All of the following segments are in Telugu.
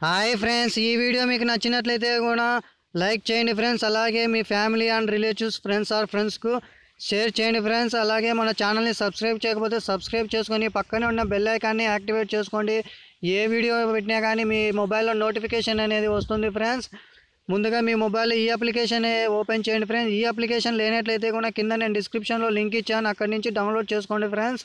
హాయ్ ఫ్రెండ్స్ ఈ వీడియో మీకు నచ్చినట్లయితే కూడా లైక్ చేయండి ఫ్రెండ్స్ అలాగే మీ family and relatives friends or ఫ్రెండ్స్కు షేర్ చేయండి ఫ్రెండ్స్ అలాగే మన ఛానల్ని సబ్స్క్రైబ్ చేయకపోతే సబ్స్క్రైబ్ చేసుకొని పక్కనే ఉన్న బెల్ ఐకాన్ని యాక్టివేట్ చేసుకోండి ఏ వీడియో పెట్టినా కానీ మీ మొబైల్లో నోటిఫికేషన్ అనేది వస్తుంది ఫ్రెండ్స్ ముందుగా మీ మొబైల్లో ఈ అప్లికేషన్ ఓపెన్ చేయండి ఫ్రెండ్స్ ఈ అప్లికేషన్ లేనట్లయితే కూడా కింద నేను డిస్క్రిప్షన్లో లింక్ ఇచ్చాను అక్కడి నుంచి డౌన్లోడ్ చేసుకోండి ఫ్రెండ్స్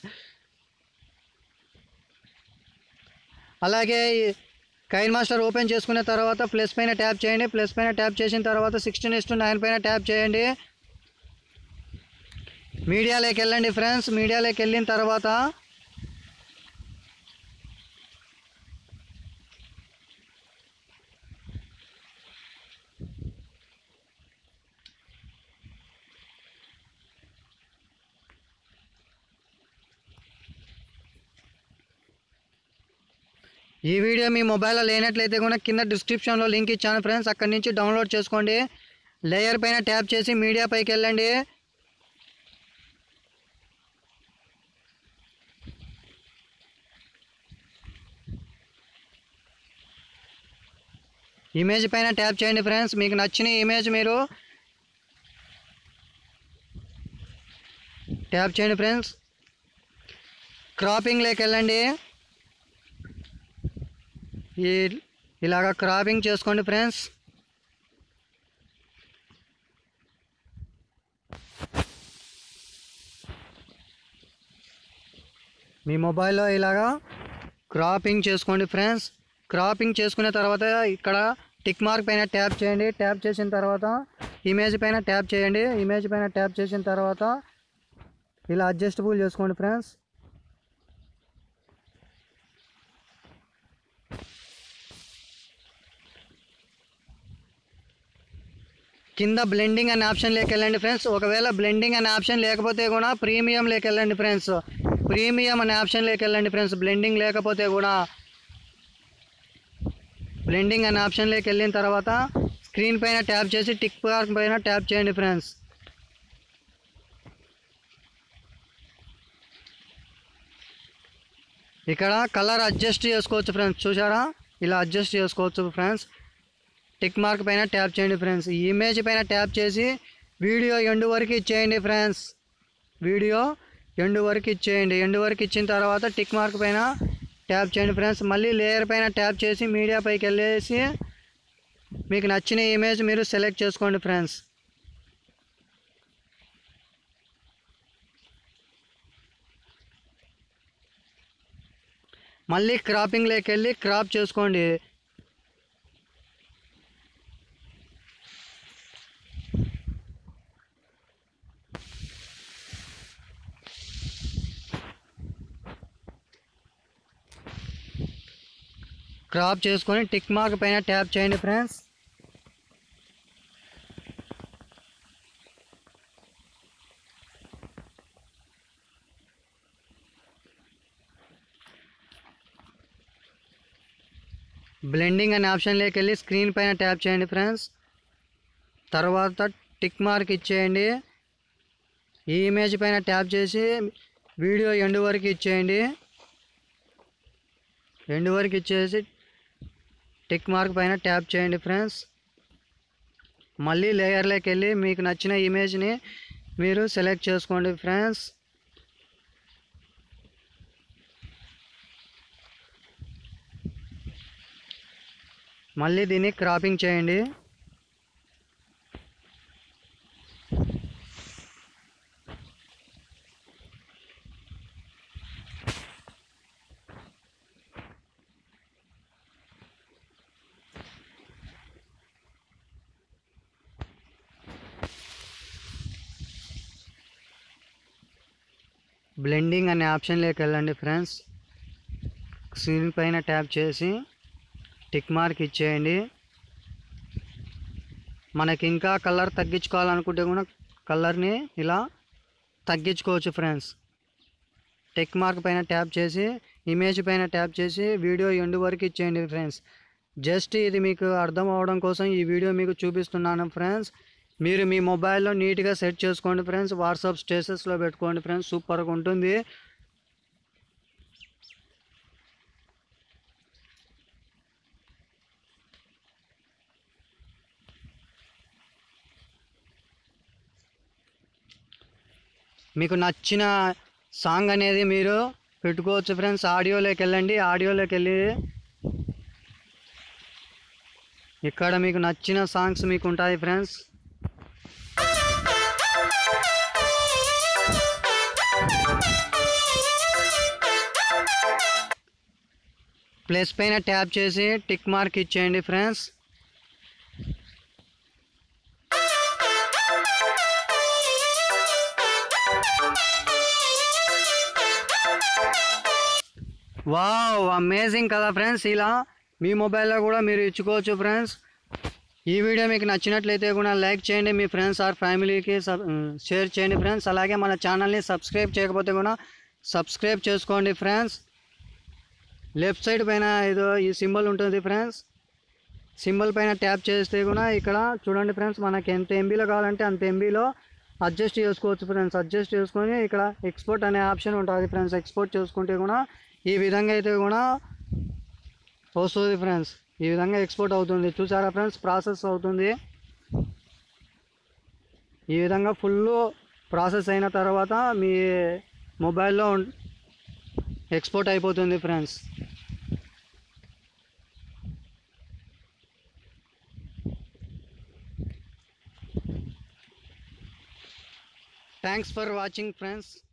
అలాగే కైన్ మాస్టర్ ఓపెన్ చేసుకున్న తర్వాత ప్లస్ పైన ట్యాప్ చేయండి ప్లస్ పైన ట్యాప్ చేసిన తర్వాత సిక్స్టీన్ ఇస్ టు నైన్ పైన ట్యాప్ చేయండి మీడియాలోకి వెళ్ళండి ఫ్రెండ్స్ మీడియాలోకి వెళ్ళిన తర్వాత ఈ వీడియో మీ మొబైల్లో లేనట్లయితే కూడా కింద డిస్క్రిప్షన్లో లింక్ ఇచ్చాను ఫ్రెండ్స్ అక్కడి నుంచి డౌన్లోడ్ చేసుకోండి లేయర్ పైన ట్యాప్ చేసి మీడియా పైకి వెళ్ళండి ఇమేజ్ పైన ట్యాప్ చేయండి ఫ్రెండ్స్ మీకు నచ్చిన ఇమేజ్ మీరు ట్యాప్ చేయండి ఫ్రెండ్స్ క్రాపింగ్లోకి వెళ్ళండి ఈ ఇలాగ క్రాపింగ్ చేసుకోండి ఫ్రెండ్స్ మీ మొబైల్లో ఇలాగా క్రాపింగ్ చేసుకోండి ఫ్రెండ్స్ క్రాపింగ్ చేసుకున్న తర్వాత ఇక్కడ టిక్ మార్క్ పైన ట్యాప్ చేయండి ట్యాప్ చేసిన తర్వాత ఇమేజ్ పైన ట్యాప్ చేయండి ఇమేజ్ పైన ట్యాప్ చేసిన తర్వాత ఇలా అడ్జస్టబుల్ చేసుకోండి ఫ్రెండ్స్ కింద బ్లెండింగ్ అనే ఆప్షన్ లేక వెళ్ళండి ఫ్రెండ్స్ ఒకవేళ బ్లెండింగ్ అనే ఆప్షన్ లేకపోతే కూడా ప్రీమియం లేక వెళ్ళండి ఫ్రెండ్స్ ప్రీమియం అనే ఆప్షన్ లేక వెళ్ళండి ఫ్రెండ్స్ బ్లెండింగ్ లేకపోతే కూడా బ్లెండింగ్ అనే ఆప్షన్ లేక వెళ్ళిన తర్వాత స్క్రీన్ పైన ట్యాప్ చేసి టిక్ మార్క్ పైన ట్యాప్ చేయండి ఫ్రెండ్స్ ఇక్కడ కలర్ అడ్జస్ట్ చేసుకోవచ్చు ఫ్రెండ్స్ చూసారా ఇలా అడ్జస్ట్ చేసుకోవచ్చు ఫ్రెండ్స్ టిక్ మార్క్ పైన ట్యాప్ చేయండి ఫ్రెండ్స్ ఈ ఇమేజ్ పైన ట్యాప్ చేసి వీడియో ఎండు వరకు ఇచ్చేయండి ఫ్రెండ్స్ వీడియో ఎండు వరకు ఇచ్చేయండి ఎండు వరకు ఇచ్చిన తర్వాత టిక్ మార్క్ పైన ట్యాప్ చేయండి ఫ్రెండ్స్ మళ్ళీ లేయర్ పైన ట్యాప్ చేసి మీడియా పైకి వెళ్ళేసి మీకు నచ్చిన ఇమేజ్ మీరు సెలెక్ట్ చేసుకోండి ఫ్రెండ్స్ మళ్ళీ క్రాపింగ్లోకి వెళ్ళి క్రాప్ చేసుకోండి క్రాప్ చేసుకొని టిక్ మార్క్ పైన ట్యాప్ చేయండి ఫ్రెండ్స్ బ్లెండింగ్ అనే ఆప్షన్లోకి వెళ్ళి స్క్రీన్ పైన ట్యాప్ చేయండి ఫ్రెండ్స్ తర్వాత టిక్ మార్క్ ఇచ్చేయండి ఈ ఇమేజ్ పైన ట్యాప్ చేసి వీడియో ఎండు వరకు ఇచ్చేయండి ఎండు వరకు ఇచ్చేసి టిక్ మార్క్ పైన ట్యాప్ చేయండి ఫ్రెండ్స్ మళ్ళీ లేయర్లోకి వెళ్ళి మీకు నచ్చిన ఇమేజ్ని మీరు సెలెక్ట్ చేసుకోండి ఫ్రెండ్స్ మళ్ళీ దీన్ని క్రాపింగ్ చేయండి బ్లెండింగ్ అనే ఆప్షన్లోకి వెళ్ళండి ఫ్రెండ్స్ స్క్రీన్ పైన ట్యాప్ చేసి టిక్ మార్క్ ఇచ్చేయండి మనకి ఇంకా కలర్ తగ్గించుకోవాలనుకుంటే కూడా కలర్ని ఇలా తగ్గించుకోవచ్చు ఫ్రెండ్స్ టిక్ మార్క్ పైన ట్యాప్ చేసి ఇమేజ్ పైన ట్యాప్ చేసి వీడియో ఎండు వరకు ఇచ్చేయండి ఫ్రెండ్స్ జస్ట్ ఇది మీకు అర్థం అవడం కోసం ఈ వీడియో మీకు చూపిస్తున్నాను ఫ్రెండ్స్ మీరు మీ మొబైల్లో నీట్గా సెట్ చేసుకోండి ఫ్రెండ్స్ వాట్సాప్ స్టేటస్లో పెట్టుకోండి ఫ్రెండ్స్ సూపర్గా ఉంటుంది మీకు నచ్చిన సాంగ్ అనేది మీరు పెట్టుకోవచ్చు ఫ్రెండ్స్ ఆడియోలోకి వెళ్ళండి ఆడియోలోకి వెళ్ళి ఇక్కడ మీకు నచ్చిన సాంగ్స్ మీకు ఉంటాయి ఫ్రెండ్స్ ప్లస్ పైన ట్యాప్ చేసి టిక్ మార్క్ ఇచ్చేయండి ఫ్రెండ్స్ వావ్ అమేజింగ్ కదా ఫ్రెండ్స్ ఇలా మీ మొబైల్లో కూడా మీరు ఇచ్చుకోవచ్చు ఫ్రెండ్స్ ఈ వీడియో మీకు నచ్చినట్లయితే కూడా లైక్ చేయండి మీ ఫ్రెండ్స్ ఆర్ ఫ్యామిలీకి సబ్ షేర్ చేయండి ఫ్రెండ్స్ అలాగే మన ఛానల్ని సబ్స్క్రైబ్ చేయకపోతే కూడా సబ్స్క్రైబ్ చేసుకోండి ఫ్రెండ్స్ లెఫ్ట్ సైడ్ పైన ఏదో ఈ సింబల్ ఉంటుంది ఫ్రెండ్స్ సింబల్ పైన ట్యాప్ చేస్తే కూడా ఇక్కడ చూడండి ఫ్రెండ్స్ మనకి ఎంత ఎంబీలో కావాలంటే అంత ఎంబీలో అడ్జస్ట్ చేసుకోవచ్చు ఫ్రెండ్స్ అడ్జస్ట్ చేసుకొని ఇక్కడ ఎక్స్పోర్ట్ అనే ఆప్షన్ ఉంటుంది ఫ్రెండ్స్ ఎక్స్పోర్ట్ చేసుకుంటే కూడా ఈ విధంగా అయితే కూడా వస్తుంది ఫ్రెండ్స్ ఈ విధంగా ఎక్స్పోర్ట్ అవుతుంది చూసారా ఫ్రెండ్స్ ప్రాసెస్ అవుతుంది ఈ విధంగా ఫుల్ ప్రాసెస్ అయిన తర్వాత మీ మొబైల్లో ఎక్స్పోర్ట్ అయిపోతుంది friends thanks for watching friends